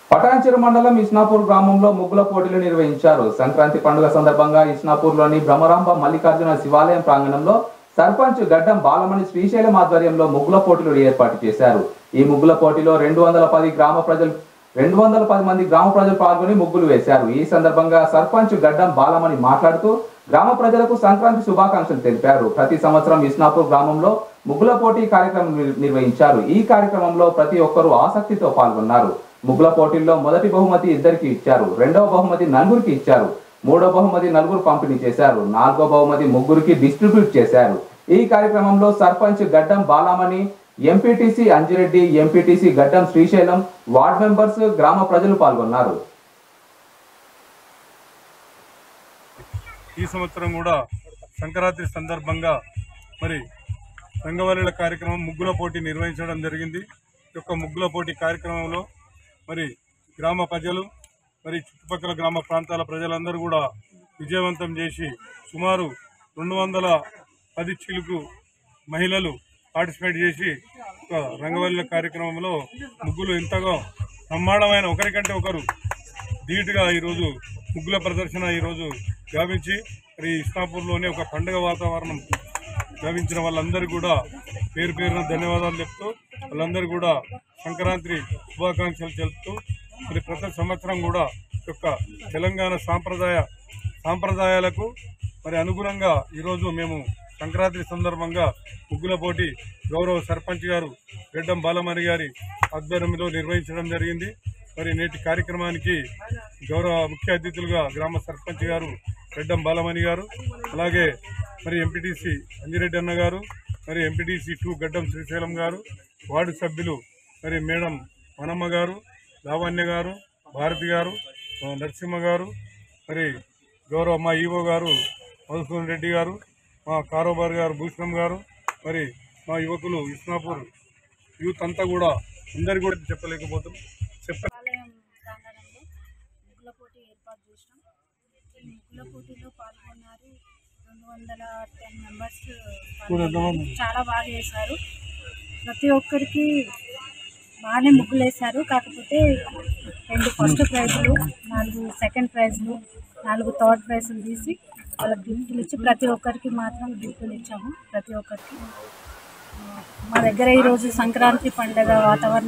పటాన్చెరు మండలం ఇస్నాపూర్ గ్రామంలో ముగ్గుల పోటీలు నిర్వహించారు సంక్రాంతి పండుగ సందర్భంగా ఇస్నాపూర్లోని భ్రమరాంబ మల్లికార్జున శివాలయం ప్రాంగణంలో సర్పంచ్ గడ్డం బాలమణి శ్రీశైలం ఆధ్వర్యంలో ముగ్గుల పోటీలు ఏర్పాటు చేశారు ఈ ముగ్గుల పోటీలో రెండు వందల పది గ్రామ ప్రజలు రెండు వందల పది మంది గ్రామ ప్రజలు పాల్గొని ముగ్గులు వేశారు ఈ సందర్భంగా సర్పంచ్ గడ్డం బాలమణి మాట్లాడుతూ గ్రామ ప్రజలకు సంక్రాంతి శుభాకాంక్షలు తెలిపారు ప్రతి సంవత్సరం ఇస్నాపూర్ గ్రామంలో ముగ్గుల పోటీ కార్యక్రమం నిర్- నిర్వహించారు ఈ కార్యక్రమంలో ప్రతి ఒక్కరూ ఆసక్తితో పాల్గొన్నారు ముగ్గుల పోటీల్లో మొదటి బహుమతి ఇద్దరికి ఇచ్చారు రెండవ బహుమతి నలుగురికి ఇచ్చారు మూడో బహుమతి నలుగురు పంపిణీ చేశారు నాలుగో బహుమతి ముగ్గురికి డిస్ట్రిబ్యూట్ చేశారు ఈ కార్యక్రమంలో సర్పంచ్ గడ్డం బాలామణి ఎంపీటీసీ అంజిరెడ్డి ఎంపీటీసీ గడ్డం శ్రీశైలం వార్డ్ మెంబర్స్ గ్రామ ప్రజలు పాల్గొన్నారు ఈ సంవత్సరం కూడా సంక్రాంతి సందర్భంగా మరి రంగవల్లుల కార్యక్రమం ముగ్గుల పోటీ నిర్వహించడం జరిగింది ఈ యొక్క ముగ్గుల పోటీ కార్యక్రమంలో మరి గ్రామ ప్రజలు మరి చుట్టుపక్కల గ్రామ ప్రాంతాల ప్రజలందరూ కూడా విజయవంతం చేసి సుమారు రెండు వందల పది చిలుకు మహిళలు పార్టిసిపేట్ చేసి ఒక రంగవల్లుల కార్యక్రమంలో ముగ్గులు ఎంతగా బ్రహ్మాండమైన ఒకరికంటే ఒకరు ధీటుగా ఈరోజు ముగ్గుల ప్రదర్శన ఈరోజు గావించి మరి ఇస్నాపూర్లోనే ఒక పండుగ వాతావరణం గావించిన వాళ్ళందరూ కూడా పేరు పేరున ధన్యవాదాలు చెప్తూ వాళ్ళందరూ కూడా సంక్రాంతి శుభాకాంక్షలు తెలుపుతూ మరి ప్రతి సంవత్సరం కూడా ఈ యొక్క తెలంగాణ సాంప్రదాయ సాంప్రదాయాలకు మరి అనుగుణంగా ఈరోజు మేము సంక్రాంతి సందర్భంగా ముగ్గుల పోటీ గౌరవ సర్పంచ్ గారు గడ్డం బాలమణి గారి ఆధ్వర్యంలో నిర్వహించడం జరిగింది మరి నేటి కార్యక్రమానికి గౌరవ ముఖ్య అతిథులుగా గ్రామ సర్పంచ్ గారు గడ్డం బాలమణి గారు అలాగే మరి ఎంపీటీసీ అంజిరెడ్డి అన్న గారు మరి ఎంపీటీసీ టూ గడ్డం శ్రీశైలం గారు వార్డు సభ్యులు మరి మేడం మనమ్మ గారు లావణ్య గారు భారతి గారు ఆ, నరసింహ గారు మరి గౌరవ మా ఈవో గారు మధుసూదన్ రెడ్డి గారు మా కారోబార్ గారు భూషణం గారు మరి మా యువకులు ఇస్నాపూర్ యూత్ అంతా కూడా అందరు కూడా చెప్పలేకపోతాం చెప్ప ఆలయం ప్రాంగణంలో ముగ్గుల పోటీ ఏర్పాటు చేసినాం ఈ ముగ్గుల పోటీలో పాల్గొన్నారు రెండు వందల టెన్ మెంబర్స్ పాల్గొన్నారు. చాలా బాగా వేశారు ప్రతి ఒక్కరికి బాగానే ముగ్గులు వేశారు కాకపోతే రెండు ఫస్ట్ ప్రైజ్లు నాలుగు సెకండ్ ప్రైజ్లు నాలుగు థర్డ్ ప్రైజ్లు తీసి వాళ్ళకి గిఫ్ట్లు ఇచ్చి ప్రతి ఒక్కరికి మాత్రం గిఫ్ట్లు ఇచ్చాము ప్రతి ఒక్కరికి మా దగ్గర ఈరోజు సంక్రాంతి పండగ వాతావరణం